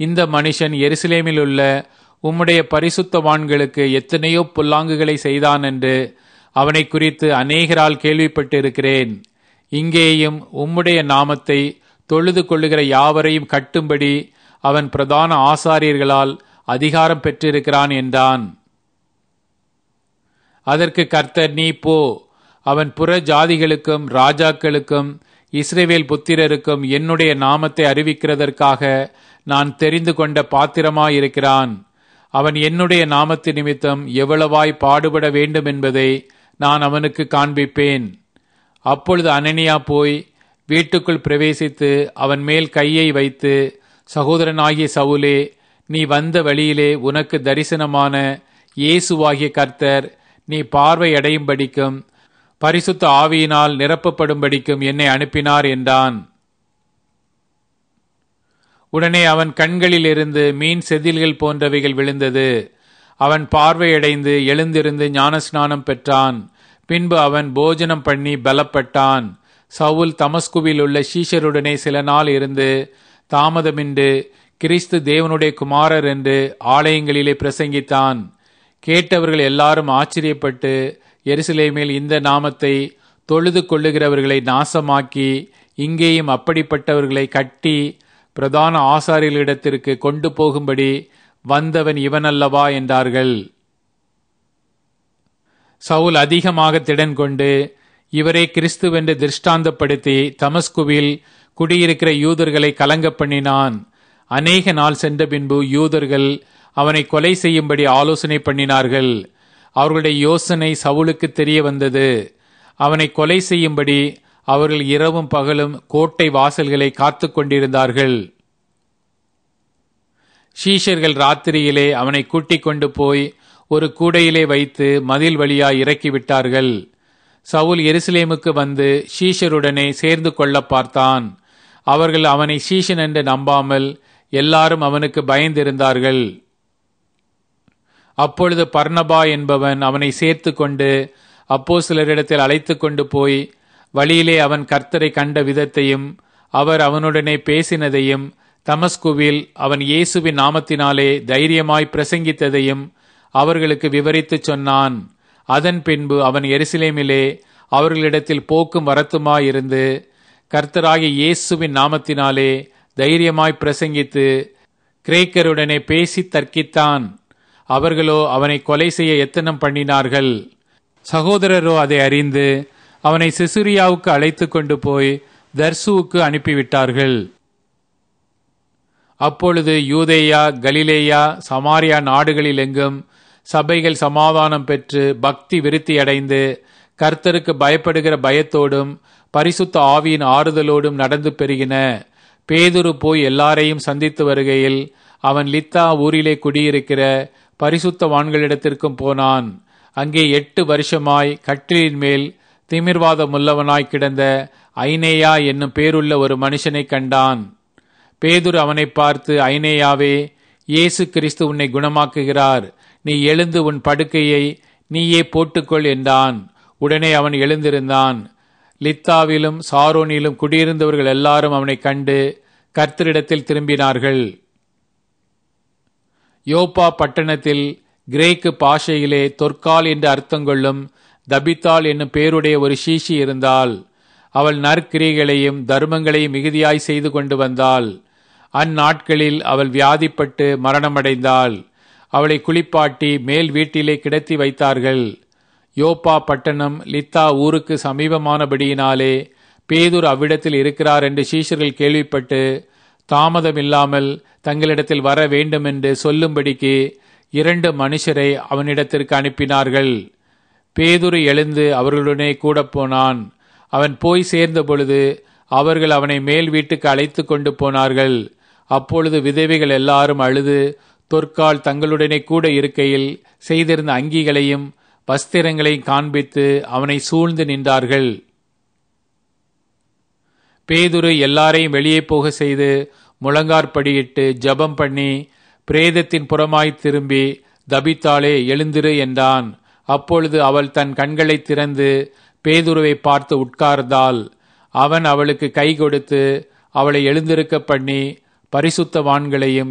இந்த மனுஷன் எருசலேமில் உள்ள உம்முடைய பரிசுத்தவான்களுக்கு எத்தனையோ புல்லாங்குகளை செய்தான் என்று அவனை குறித்து அநேகரால் கேள்விப்பட்டிருக்கிறேன் இங்கேயும் உம்முடைய நாமத்தை தொழுது கொள்ளுகிற யாவரையும் கட்டும்படி அவன் பிரதான ஆசாரியர்களால் அதிகாரம் பெற்றிருக்கிறான் என்றான் அதற்கு கர்த்தர் நீ போ அவன் புற ஜாதிகளுக்கும் ராஜாக்களுக்கும் இஸ்ரேவேல் புத்திரருக்கும் என்னுடைய நாமத்தை அறிவிக்கிறதற்காக நான் தெரிந்து கொண்ட பாத்திரமாயிருக்கிறான் அவன் என்னுடைய நாமத்து நிமித்தம் எவ்வளவாய் பாடுபட வேண்டும் என்பதை நான் அவனுக்கு காண்பிப்பேன் அப்பொழுது அனனியா போய் வீட்டுக்குள் பிரவேசித்து அவன் மேல் கையை வைத்து சகோதரனாகிய சவுலே நீ வந்த வழியிலே உனக்கு தரிசனமான இயேசுவாகிய கர்த்தர் நீ பார்வையடையும்படிக்கும் பரிசுத்த ஆவியினால் நிரப்பப்படும்படிக்கும் என்னை அனுப்பினார் என்றான் உடனே அவன் கண்களிலிருந்து மீன் செதில்கள் போன்றவைகள் விழுந்தது அவன் பார்வையடைந்து எழுந்திருந்து ஞானஸ்நானம் பெற்றான் பின்பு அவன் போஜனம் பண்ணி பலப்பட்டான் சவுல் தமஸ்குவில் உள்ள சீஷருடனே சில நாள் இருந்து தாமதமின்றி கிறிஸ்து தேவனுடைய குமாரர் என்று ஆலயங்களிலே பிரசங்கித்தான் கேட்டவர்கள் எல்லாரும் ஆச்சரியப்பட்டு எருசலேமில் இந்த நாமத்தை தொழுது கொள்ளுகிறவர்களை நாசமாக்கி இங்கேயும் அப்படிப்பட்டவர்களை கட்டி பிரதான ஆசாரியர்களிடத்திற்கு கொண்டு போகும்படி வந்தவன் இவனல்லவா என்றார்கள் சவுல் அதிகமாக திடன் கொண்டு இவரை கிறிஸ்துவென்று திருஷ்டாந்தப்படுத்தி தமஸ்குவில் குடியிருக்கிற யூதர்களை கலங்க பண்ணினான் அநேக நாள் சென்ற பின்பு யூதர்கள் அவனை கொலை செய்யும்படி ஆலோசனை பண்ணினார்கள் அவர்களுடைய யோசனை சவுலுக்கு தெரிய வந்தது அவனை கொலை செய்யும்படி அவர்கள் இரவும் பகலும் கோட்டை வாசல்களை காத்து கொண்டிருந்தார்கள் ஷீஷர்கள் ராத்திரியிலே அவனை கூட்டிக் கொண்டு போய் ஒரு கூடையிலே வைத்து மதில் வழியாய் இறக்கிவிட்டார்கள் சவுல் எருசலேமுக்கு வந்து ஷீஷருடனே சேர்ந்து கொள்ள பார்த்தான் அவர்கள் அவனை ஷீஷன் என்று நம்பாமல் எல்லாரும் அவனுக்கு பயந்திருந்தார்கள் அப்பொழுது பர்ணபா என்பவன் அவனை சேர்த்து கொண்டு அப்போ சிலரிடத்தில் அழைத்து கொண்டு போய் வழியிலே அவன் கர்த்தரை கண்ட விதத்தையும் அவர் அவனுடனே பேசினதையும் தமஸ்குவில் அவன் இயேசுவின் நாமத்தினாலே தைரியமாய் பிரசங்கித்ததையும் அவர்களுக்கு விவரித்துச் சொன்னான் அதன் பின்பு அவன் எருசலேமிலே அவர்களிடத்தில் போக்கும் வரத்துமாயிருந்து கர்த்தராகிய இயேசுவின் நாமத்தினாலே தைரியமாய் பிரசங்கித்து கிரேக்கருடனே பேசி தர்க்கித்தான் அவர்களோ அவனை கொலை செய்ய எத்தனம் பண்ணினார்கள் சகோதரரோ அதை அறிந்து அவனை சிசுரியாவுக்கு அழைத்து கொண்டு போய் தர்சுவுக்கு அனுப்பிவிட்டார்கள் அப்பொழுது யூதேயா கலிலேயா சமாரியா நாடுகளில் எங்கும் சபைகள் சமாதானம் பெற்று பக்தி விருத்தியடைந்து கர்த்தருக்கு பயப்படுகிற பயத்தோடும் பரிசுத்த ஆவியின் ஆறுதலோடும் நடந்து பெருகின பேதுரு போய் எல்லாரையும் சந்தித்து வருகையில் அவன் லித்தா ஊரிலே குடியிருக்கிற பரிசுத்தவான்களிடத்திற்கும் போனான் அங்கே எட்டு வருஷமாய் கட்டிலின் மேல் திமிர்வாதம் உள்ளவனாய் கிடந்த ஐனேயா என்னும் பேருள்ள ஒரு மனுஷனை கண்டான் பேதுரு அவனை பார்த்து ஐனேயாவே இயேசு கிறிஸ்து உன்னை குணமாக்குகிறார் நீ எழுந்து உன் படுக்கையை நீயே போட்டுக்கொள் என்றான் உடனே அவன் எழுந்திருந்தான் லித்தாவிலும் சாரோனிலும் குடியிருந்தவர்கள் எல்லாரும் அவனை கண்டு கர்த்தரிடத்தில் திரும்பினார்கள் யோப்பா பட்டணத்தில் கிரேக்கு பாஷையிலே தொற்கால் என்று அர்த்தம் கொள்ளும் தபித்தாள் என்னும் பேருடைய ஒரு சீஷி இருந்தால் அவள் நற்கிரிகளையும் தர்மங்களையும் மிகுதியாய் செய்து கொண்டு வந்தாள் அந்நாட்களில் அவள் வியாதிப்பட்டு மரணமடைந்தாள் அவளை குளிப்பாட்டி மேல் வீட்டிலே கிடத்தி வைத்தார்கள் யோப்பா பட்டணம் லித்தா ஊருக்கு சமீபமானபடியினாலே பேதுர் அவ்விடத்தில் இருக்கிறார் என்று சீஷர்கள் கேள்விப்பட்டு தாமதமில்லாமல் தங்களிடத்தில் வர வேண்டுமென்று சொல்லும்படிக்கு இரண்டு மனுஷரை அவனிடத்திற்கு அனுப்பினார்கள் பேதுரு எழுந்து அவர்களுடனே கூட போனான் அவன் போய் சேர்ந்த பொழுது அவர்கள் அவனை மேல் வீட்டுக்கு அழைத்து கொண்டு போனார்கள் அப்பொழுது விதவைகள் எல்லாரும் அழுது தொற்கால் தங்களுடனே கூட இருக்கையில் செய்திருந்த அங்கிகளையும் வஸ்திரங்களையும் காண்பித்து அவனை சூழ்ந்து நின்றார்கள் பேதுரு எல்லாரையும் வெளியே போக செய்து முழங்கார்படியிட்டு ஜபம் பண்ணி பிரேதத்தின் புறமாய் திரும்பி தபித்தாளே எழுந்திரு என்றான் அப்பொழுது அவள் தன் கண்களை திறந்து பேதுருவை பார்த்து உட்கார்ந்தாள் அவன் அவளுக்கு கை கொடுத்து அவளை எழுந்திருக்க பண்ணி பரிசுத்தவான்களையும்